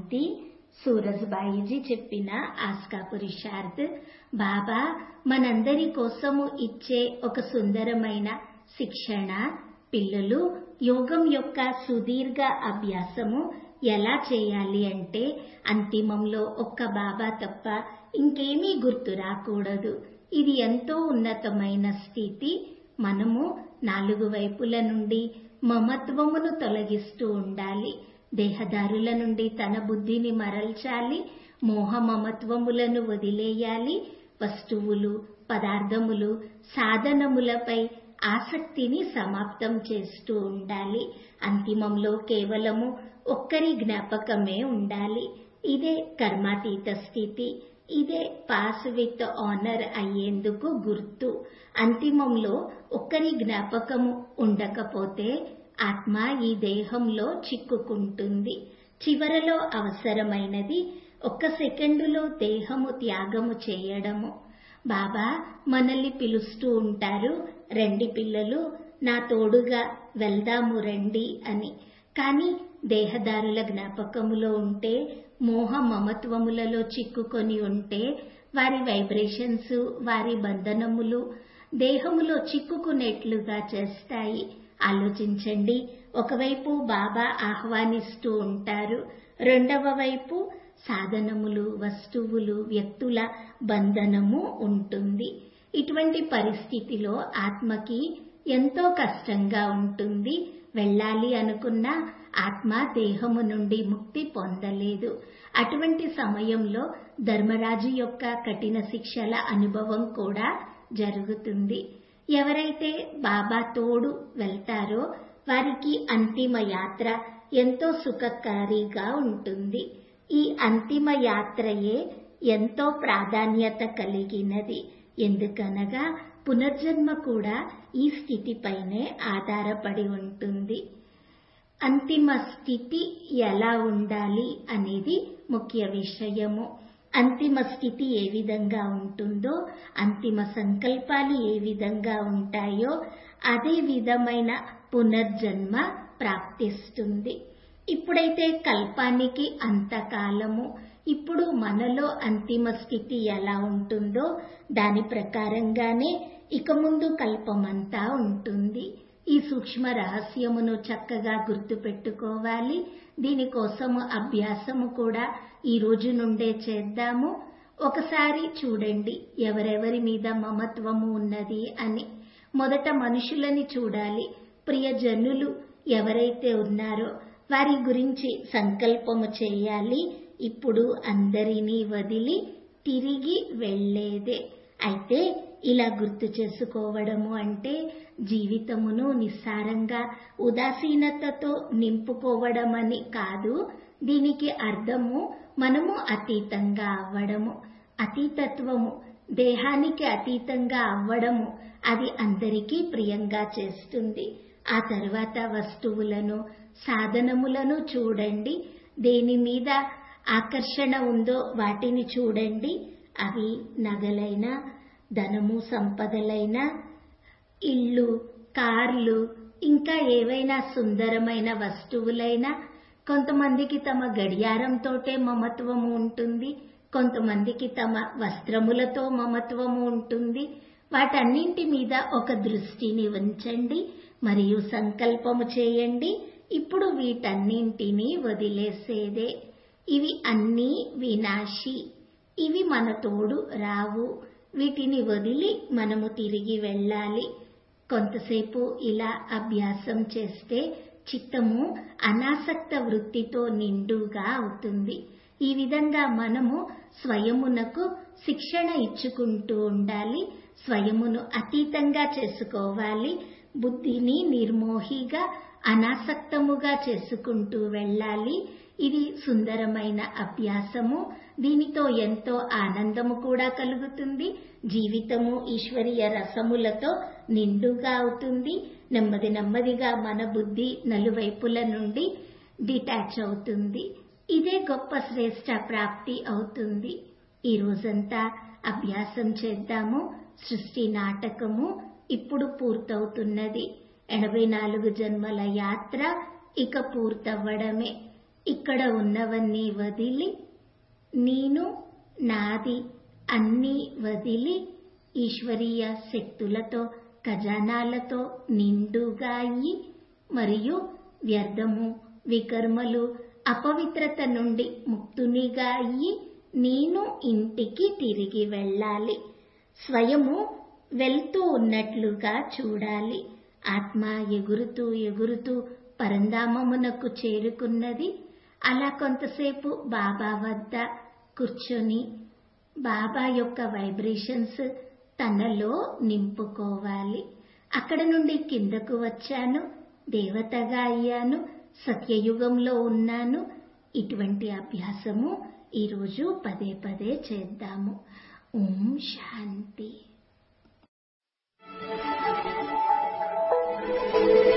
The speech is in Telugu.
శాంతి సూరజ్బాయిజీ చెప్పిన ఆస్కా పురుషార్థ్ బాబా మనందరి కోసము ఇచ్చే ఒక సుందరమైన శిక్షణ పిల్లలు యోగం యొక్క సుదీర్ఘ అభ్యాసము ఎలా చేయాలి అంటే అంతిమంలో ఒక్క బాబా తప్ప ఇంకేమీ గుర్తు రాకూడదు ఇది ఎంతో ఉన్నతమైన స్థితి మనము నాలుగు వైపుల నుండి మమత్వమును తొలగిస్తూ ఉండాలి దేహదారుల నుండి తన బుద్ధిని మరల్చాలి మోహ మమత్వములను వదిలేయాలి వస్తువులు పదార్థములు సాధనములపై ఆసక్తిని సమాప్తం చేస్తూ ఉండాలి అంతిమంలో కేవలము ఒక్కరి జ్ఞాపకమే ఉండాలి ఇదే కర్మాతీత స్థితి ఇదే పాస్ విత్ ఆనర్ అయ్యేందుకు గుర్తు అంతిమంలో ఒక్కరి జ్ఞాపకము ఉండకపోతే ఆత్మ ఈ దేహంలో చిక్కుకుంటుంది చివరలో అవసరమైనది ఒక్క సెకండులో దేహము త్యాగము చేయడము బాబా మనల్ని పిలుస్తూ ఉంటారు రండి పిల్లలు నా తోడుగా వెళ్దాము రండి అని కానీ దేహదారుల జ్ఞాపకములో ఉంటే మోహ మమత్వములలో చిక్కుకొని ఉంటే వారి వైబ్రేషన్స్ వారి బంధనములు దేహములో చిక్కుకునేట్లుగా చేస్తాయి ఆలోచించండి ఒకవైపు బాబా ఆహ్వానిస్తూ ఉంటారు రెండవ వైపు సాధనములు వస్తువులు వ్యక్తుల బంధనము ఉంటుంది ఇటువంటి పరిస్థితిలో ఆత్మకి ఎంతో కష్టంగా ఉంటుంది వెళ్ళాలి అనుకున్న ఆత్మ దేహము నుండి ముక్తి పొందలేదు అటువంటి సమయంలో ధర్మరాజు యొక్క కఠిన శిక్షల అనుభవం కూడా జరుగుతుంది ఎవరైతే బాబా తోడు వెళ్తారో వారికి అంతిమ యాత్ర ఎంతో సుఖకారిగా ఉంటుంది ఈ అంతిమ యాత్రయే ఎంతో ప్రాధాన్యత కలిగినది ఎందుకనగా పునర్జన్మ కూడా ఈ స్థితిపైనే ఆధారపడి ఉంటుంది అంతిమ స్థితి ఎలా ఉండాలి అనేది ముఖ్య విషయము అంతిమ స్థితి ఏ విధంగా ఉంటుందో అంతిమ సంకల్పాలు ఏ విధంగా ఉంటాయో అదే విధమైన పునర్జన్మ ప్రాప్తిస్తుంది ఇప్పుడైతే కల్పానికి అంతకాలము ఇప్పుడు మనలో అంతిమ స్థితి ఎలా ఉంటుందో దాని ప్రకారంగానే ఇక ముందు కల్పమంతా ఉంటుంది ఈ సూక్ష్మ రహస్యమును చక్కగా గుర్తుపెట్టుకోవాలి దీనికోసము అభ్యాసము కూడా ఈ రోజు నుండే చేద్దాము ఒకసారి చూడండి ఎవరెవరి మీద మమత్వము ఉన్నది అని మొదట మనుషులని చూడాలి ప్రియజనులు ఎవరైతే ఉన్నారో వారి గురించి సంకల్పము చేయాలి ఇప్పుడు అందరినీ వదిలి తిరిగి వెళ్లేదే అయితే ఇలా గుర్తు చేసుకోవడము అంటే జీవితమును నిస్సారంగా ఉదాసీనతతో నింపుకోవడమని కాదు దీనికి అర్థము మనము అతీతంగా అవ్వడము అతీతత్వము దేహానికి అతీతంగా అవ్వడము అది అందరికీ ప్రియంగా చేస్తుంది ఆ తర్వాత వస్తువులను సాధనములను చూడండి దేని మీద ఆకర్షణ ఉందో వాటిని చూడండి అవి నగలైన ధనము సంపదలైన ఇల్లు కార్లు ఇంకా ఏవైనా సుందరమైన వస్తువులైనా కొంతమందికి తమ గడియారంతోటే మమత్వము ఉంటుంది కొంతమందికి తమ వస్త్రములతో మమత్వము ఉంటుంది వాటన్నింటి మీద ఒక దృష్టిని ఉంచండి మరియు సంకల్పము చేయండి ఇప్పుడు వీటన్నింటినీ వదిలేసేదే ఇవి అన్నీ వినాశి ఇవి మన తోడు రావు వీటిని వదిలి మనము తిరిగి వెళ్ళాలి కొంతసేపు ఇలా అభ్యాసం చేస్తే చిత్తము అనాసక్త వృత్తితో నిండుగా అవుతుంది ఈ విధంగా మనము స్వయమునకు శిక్షణ ఇచ్చుకుంటూ ఉండాలి స్వయమును అతీతంగా చేసుకోవాలి బుద్ధిని నిర్మోహిగా అనాసక్తముగా చేసుకుంటూ వెళ్ళాలి ఇది సుందరమైన అభ్యాసము దీనితో ఎంతో ఆనందము కూడా కలుగుతుంది జీవితము ఈశ్వరీయ రసములతో నిండుగా అవుతుంది నెమ్మది నెమ్మదిగా మన బుద్ధి నలువైపుల నుండి డిటాచ్ అవుతుంది ఇదే గొప్ప శ్రేష్ట ప్రాప్తి అవుతుంది ఈ రోజంతా అభ్యాసం చేద్దాము సృష్టి నాటకము ఇప్పుడు పూర్తవుతున్నది ఎనభై నాలుగు జన్మల యాత్ర ఇక పూర్తవ్వడమే ఇక్కడ ఉన్నవన్నీ వదిలి నేను నాది అన్నీ వదిలి ఈశ్వరీయ శక్తులతో ఖజానాలతో నిండుగా అయ్యి మరియు వ్యర్థము వికర్మలు అపవిత్రత నుండి ముక్తునిగా అయ్యి నేను ఇంటికి తిరిగి వెళ్ళాలి స్వయము వెళ్తూ ఉన్నట్లుగా చూడాలి ఆత్మ ఎగురుతూ ఎగురుతూ పరంధామమునకు చేరుకున్నది అలా కొంతసేపు బాబా వద్ద కూర్చొని బాబా యొక్క వైబ్రేషన్స్ తనలో నింపుకోవాలి అక్కడ నుండి కిందకు వచ్చాను దేవతగా అయ్యాను సత్యయుగంలో ఉన్నాను ఇటువంటి అభ్యాసము ఈరోజు పదే పదే చేద్దాము ఓం శాంతి